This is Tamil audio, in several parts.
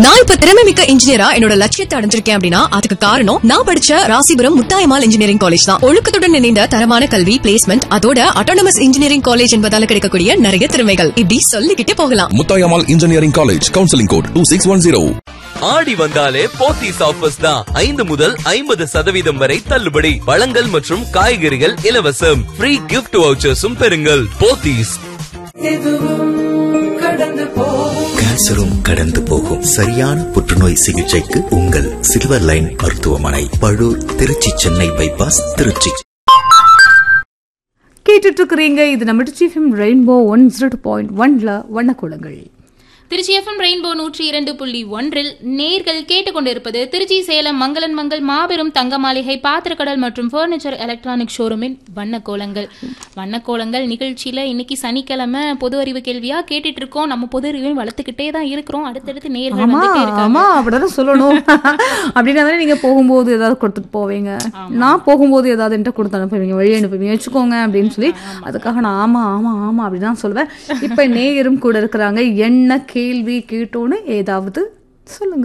நான் இப்ப திறமை மிக்க இன்ஜினியரா என்னோட லட்சியத்தை அடைஞ்சிருக்கேன் அப்படின்னா அதுக்கு காரணம் நான் படிச்ச ராசிபுரம் முத்தாயமால் இன்ஜினியரிங் காலேஜ் தான் ஒழுக்கத்துடன் இணைந்த தரமான கல்வி பிளேஸ்மெண்ட் அதோட அட்டானமஸ் இன்ஜினியரிங் காலேஜ் என்பதால கிடைக்கக்கூடிய நிறைய திறமைகள் இப்படி சொல்லிக்கிட்டே போகலாம் Muthayammal engineering college counselling code two six one zero ஆடி வந்தாலே போத்தீஸ் ஆஃபர்ஸ் தான் ஐந்து முதல் ஐம்பது சதவீதம் வரை தள்ளுபடி பழங்கள் மற்றும் காய்கறிகள் இலவசம் ஃப்ரீ கிஃப்ட் வவுச்சர்ஸும் பெறுங்கள் போத்தீஸ் கேன்சரும் கடந்து போகும் சரியான புற்றுநோய் சிகிச்சைக்கு உங்கள் சில்வர் லைன் மருத்துவமனை பழூர் திருச்சி சென்னை பைபாஸ் திருச்சி கேட்டுட்டு இருக்கிறீங்க இது நம்ம Trichy FM rainbow one zero point ஒன்ல வண்ணக்குளங்கள் திருச்சி எஃப்எம் ரெயின்போ நூற்றி இரண்டு புள்ளி ஒன்றில் நேர்கள் கேட்டுக்கொண்டிருப்பது திருச்சி சேலம் மங்களன் மங்கள் மாபெரும் தங்க மாளிகை பாத்திரக்கடல் மற்றும் ஃபர்னிச்சர் எலக்ட்ரானிக் ஷோரூமின் வண்ணக்கோலங்கள் வண்ணக்கோலங்கள் நிகழ்ச்சியில இன்னைக்கு சனிக்கிழமை பொது அறிவு கேள்வியா கேட்டுட்டு இருக்கோம் நம்ம பொது அறிவையும் வளர்த்துக்கிட்டே தான் இருக்கிறோம் அடுத்தடுத்து நேர்கள் ஆமா வந்துட்டே இருக்காங்க ஆமா அப்படிதான் சொல்லணும் அப்படின்னா தானே நீங்க போகும்போது ஏதாவது கொடுத்துட்டு போவீங்க நான் போகும்போது ஏதாவது என்கிட்ட கொடுத்து அனுப்புவீங்க வழி அனுப்புவீங்க வச்சுக்கோங்க அப்படின்னு சொல்லி அதுக்காக நான் ஆமா ஆமா ஆமா அப்படிதான் சொல்லுவேன் இப்ப நேயரும் கூட இருக்கிறாங்க என்ன கேள்வி கேட்டோன்னு ஏதாவது சொல்லுங்க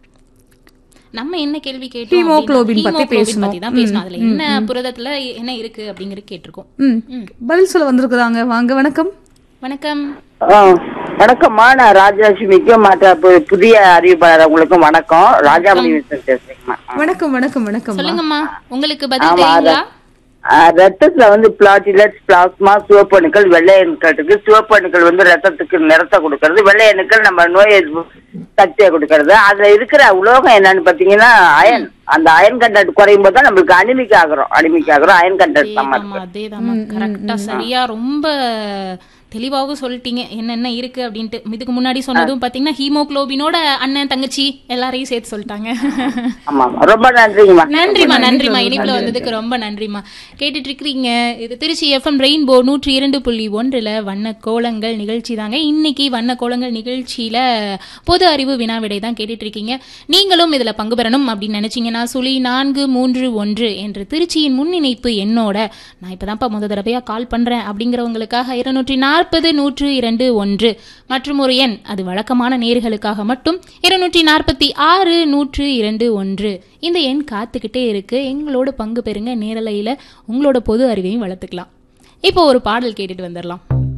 நம்ம என்ன கேள்வி கேட்டோம் ஹீமோகுளோபின் அப்படின்னா, பத்தி ஹீமோகுளோபின் பேசணும். பத்தி தான் பேசணும் அதுல என்ன புரதத்துல என்ன இருக்கு அப்படிங்கறது கேட்டிருக்கோம் ம் பதில் சொல்ல வந்திருக்கிறாங்க வாங்க வணக்கம் வணக்கம் ஆ, வணக்கம்மா நான் ராஜலட்சுமிக்கும் மற்ற பு- புதிய அறிவிப்பாளர் உங்களுக்கும் வணக்கம் ராஜாமணி மிஸ்டர் பேசுறேங்கம்மா வணக்கம் வணக்கம் வணக்கம் சொல்லுங்கம்மா உங்களுக்கு பதில் ஆமா, தெரியுங்களா ஆ, ரத்தத்துல வந்து பிளாட்டிலட்ஸ் பிளாஸ்மா சிவப்பு அணுக்கள் வெள்ளை அணுக்கள் இருக்கு சிவப்பு அணுக்கள் வந்து ரத்தத்துக்கு நிறத்தை கொடுக்கறது வெள்ளை அணுக்கள் நம்ம நோய் எதிர்ப்பு சக்தியை கொடுக்கறது அதுல இருக்கிற உலோகம் என்னன்னு பாத்தீங்கன்னா அயன் அந்த அயன் கண்டென்ட் குறையும் போது தான் நம்மளுக்கு அனிமிக் ஆகுறோம் அனிமிக் ஆகுறோம் அயன் கண்டென்ட் தான் அதேதாம்மா அதேதாம்மா கரெக்டா சரியா ரொம்ப தெளிவாகவும் சொல்லிட்டீங்க என்னென்ன இருக்கு அப்படின்ட்டு இதுக்கு முன்னாடி சொன்னதும் பாத்தீங்கன்னா ஹீமோகுளோபினோட அண்ணன் தங்கச்சி எல்லாரையும் சேர்த்து சொல்லிட்டாங்க ஆமா ஆமா. ரொம்ப நன்றிங்கம்மா நன்றிமா நன்றிமா இனிப்புல வந்ததுக்கு ரொம்ப நன்றிமா கேட்டுட்டு இருக்கிறீங்க இது திருச்சி எஃப்எம் ரெயின்போ நூற்றி இரண்டு புள்ளி ஒன்றுல வண்ண கோலங்கள் நிகழ்ச்சி தாங்க இன்னைக்கு வண்ண கோலங்கள் நிகழ்ச்சியில பொது அறிவு வினாவிடை தான் கேட்டுட்டு இருக்கீங்க நீங்களும் இதுல பங்கு பெறணும் அப்படின்னு நினைச்சீங்கன்னா சுழி நான்கு மூன்று ஒன்று என்று திருச்சியின் முன்னிணைப்பு என்னோட நான் இப்பதான்ப்பா முத தடவையா கால் பண்றேன் அப்படிங்கிறவங்களுக்காக இருநூற்றி நாற்பது நூற்று இரண்டு ஒன்று மற்றும் ஒரு எண் அது வழக்கமான நேர்களுக்காக மட்டும் இருநூற்றி நாற்பத்தி ஆறு நூற்று இரண்டு ஒன்று இந்த எண் காத்துக்கிட்டே இருக்கு எங்களோட பங்கு பெறுங்க நேரலையில உங்களோட பொது அறிவையும் வளர்த்துக்கலாம் இப்போ ஒரு பாடல் கேட்டுட்டு வந்துடலாம்